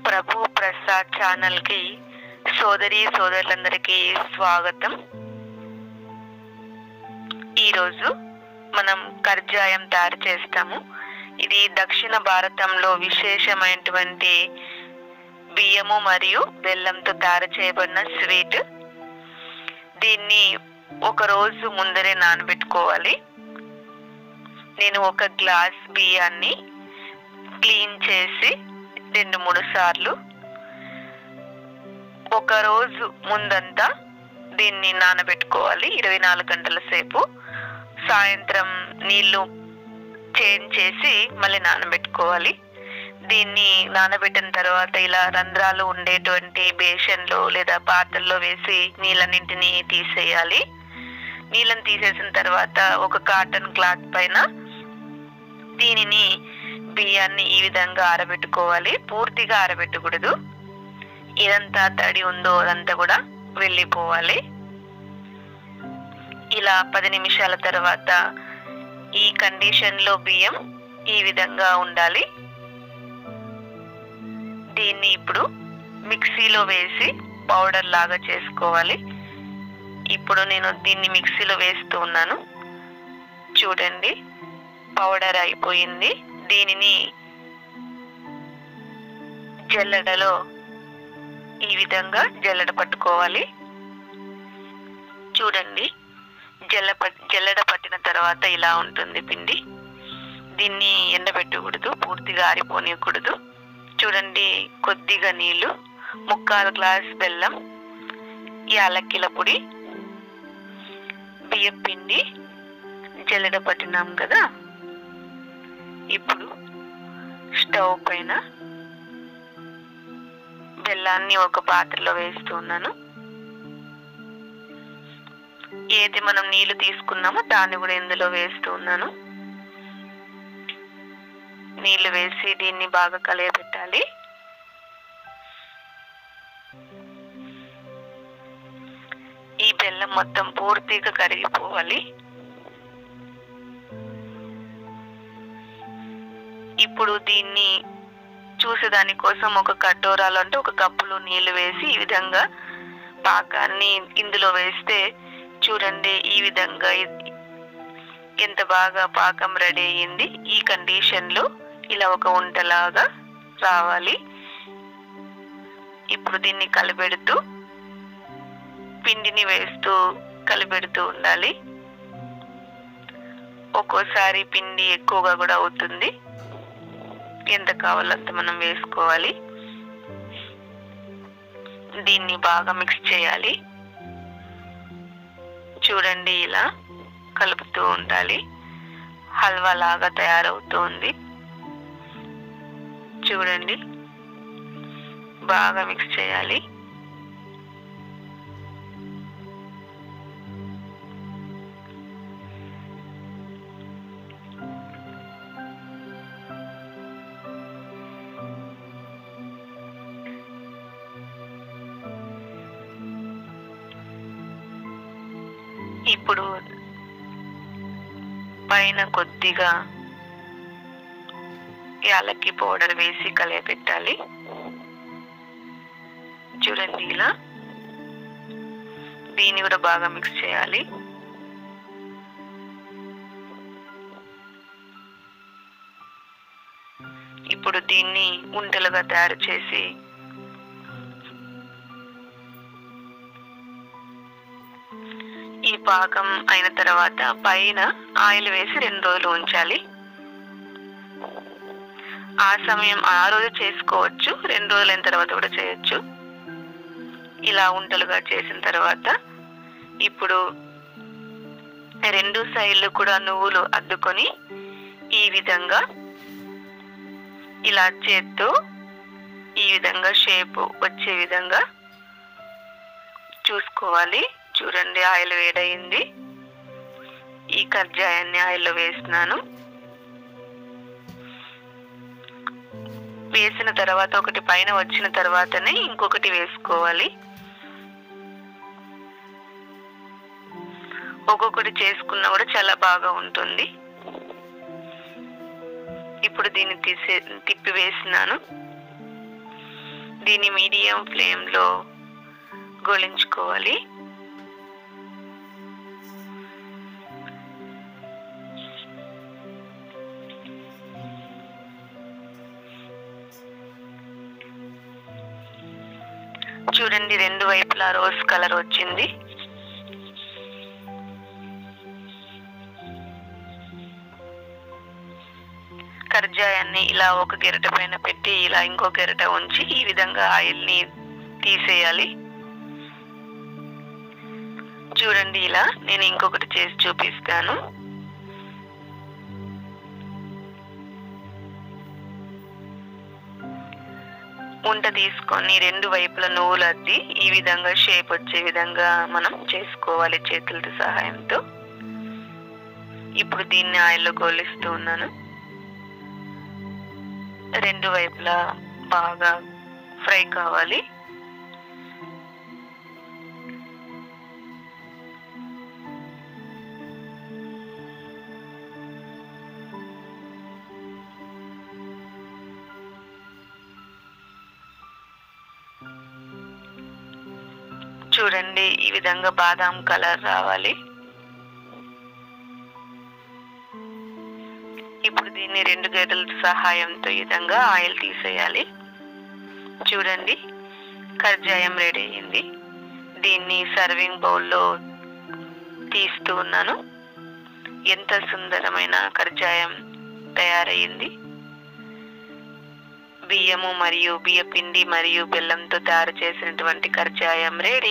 ప్రభు Prasad channel కి సోదరి సోదరులందరికీ స్వాగతం ఈరోజు మనం కర్జాయం తయారు చేస్తాము ఇది దక్షిణ భారతంలో విశేషమైనటువంటి బియ్యము మరియు బెల్లంతో తయారు చేయబడిన స్వీట్ దీన్ని ఒక రోజు ముందరే నానబెట్టుకోవాలి నేను ఒక గ్లాస్ బియ్యాన్ని క్లీన్ చేసి రెండు మూడు సార్లు ఒక రోజు ముందంతా దీన్ని నానబెట్టుకోవాలి ఇరవై నాలుగు గంటల సేపు సాయంత్రం నీళ్లు చేంజ్ చేసి మళ్ళీ నానబెట్టుకోవాలి దీన్ని నానబెట్టిన తర్వాత ఇలా రంధ్రాలు ఉండేటువంటి బేషన్లో లేదా పాత్రల్లో వేసి నీళ్ళన్నింటినీ తీసేయాలి నీళ్ళని తీసేసిన తర్వాత ఒక కాటన్ క్లాత్ పైన దీనిని బియ్యాన్ని ఈ విధంగా ఆరబెట్టుకోవాలి పూర్తిగా ఆరబెట్టకూడదు ఇదంతా తడి ఉందో అదంతా కూడా వెళ్ళిపోవాలి ఇలా పది నిమిషాల తర్వాత ఈ కండిషన్ లో బియ్యం ఈ విధంగా ఉండాలి దీన్ని ఇప్పుడు మిక్సీలో వేసి పౌడర్ లాగా చేసుకోవాలి ఇప్పుడు నేను దీన్ని మిక్సీలో వేస్తూ ఉన్నాను చూడండి పౌడర్ అయిపోయింది దీనిని జల్లెడలో ఈ విధంగా జల్లెడ పట్టుకోవాలి చూడండి జల్ల జల్లెడ పట్టిన తర్వాత ఇలా ఉంటుంది పిండి దీన్ని ఎండబెట్టకూడదు పూర్తిగా ఆరిపోనియకూడదు చూడండి కొద్దిగా నీళ్లు ముక్కాలు గ్లాస్ బెల్లం యాలక్కిల పొడి బియ్యం పిండి జల్లెడ పట్టినాం కదా ఇప్పుడు స్టవ్ పైన బెల్లాన్ని ఒక పాత్రలో వేస్తున్నాను ఏది మనం నీళ్లు తీసుకున్నామో దాన్ని కూడా ఇందులో వేస్తూ ఉన్నాను నీళ్లు వేసి దీన్ని బాగా కలియబెట్టాలి ఈ బెల్లం మొత్తం పూర్తిగా కరిగిపోవాలి ఇప్పుడు దీన్ని చూసేదాని కోసం ఒక కటోరాలో అంటే ఒక కప్పులో నీళ్లు వేసి ఈ విధంగా పాకాన్ని ఇందులో వేస్తే చూడండి ఈ విధంగా ఇ- ఎంత బాగా పాకం రెడీ అయ్యింది ఈ కండిషన్ లో ఇలా ఒక ఉంటలాగా రావాలి ఇప్పుడు దీన్ని కలిపెడుతూ పిండిని వేస్తూ కలిపెడుతూ ఉండాలి ఒక్కోసారి పిండి ఎక్కువగా కూడా అవుతుంది ఎంత కావాలంత మనం వేసుకోవాలి దీన్ని బాగా మిక్స్ చేయాలి చూడండి ఇలా కలుపుతూ ఉండాలి హల్వా లాగా తయారవుతుంది చూడండి బాగా మిక్స్ చేయాలి ఇప్పుడు పైన కొద్దిగా యాలక్కి పౌడర్ వేసి కలియపెట్టాలి చూడండి ఇలా దీన్ని కూడా బాగా మిక్స్ చేయాలి ఇప్పుడు దీన్ని ఉంటలుగా తయారు చేసి ఈ పాకం అయిన తర్వాత పైన ఆయిల్ వేసి రెండు రోజులు ఉంచాలి ఆ సమయం ఆ రోజు చేసుకోవచ్చు రెండు రోజులైన తర్వాత కూడా చేయొచ్చు ఇలా ఉంటలుగా చేసిన తర్వాత ఇప్పుడు రెండు సైడ్లు కూడా నువ్వులు అద్దుకొని ఈ విధంగా ఇలా చేత్తో ఈ విధంగా షేప్ వచ్చే విధంగా చూసుకోవాలి చూడండి ఆయిల్ వేడయింది ఈ కర్జాయాన్ని ఆయిల్లో వేస్తున్నాను వేసిన తర్వాత ఒకటి పైన వచ్చిన తర్వాతనే ఇంకొకటి వేసుకోవాలి ఒక్కొక్కటి చేసుకున్నా కూడా చాలా బాగా ఉంటుంది ఇప్పుడు దీన్ని తీసే తిప్పి వేసినాను దీన్ని మీడియం ఫ్లేమ్లో గోలించుకోవాలి చూడండి రెండు వైపులా రోజ్ కలర్ వచ్చింది కర్జాయాన్ని ఇలా ఒక గెరట పైన పెట్టి ఇలా ఇంకో గెరట ఉంచి ఈ విధంగా ఆయిల్ ని తీసేయాలి చూడండి ఇలా నేను ఇంకొకటి చేసి చూపిస్తాను ఉంట తీసుకొని రెండు వైపుల నువ్వులు అద్ది ఈ విధంగా షేప్ వచ్చే విధంగా మనం చేసుకోవాలి చేతులతో సహాయంతో ఇప్పుడు దీన్ని ఆయిల్లో గోలిస్తూ ఉన్నాను రెండు వైపులా బాగా ఫ్రై కావాలి చూడండి ఈ విధంగా బాదాం కలర్ రావాలి ఇప్పుడు దీన్ని రెండు గడ్డల సహాయంతో ఈ విధంగా ఆయిల్ తీసేయాలి చూడండి కర్జాయం రెడీ అయింది దీన్ని సర్వింగ్ బౌల్లో తీస్తూ ఉన్నాను ఎంత సుందరమైన కర్జాయం తయారయ్యింది బియ్యము మరియు బియ్య పిండి మరియు బెల్లంతో తయారు చేసినటువంటి కర్జాయం రెడీ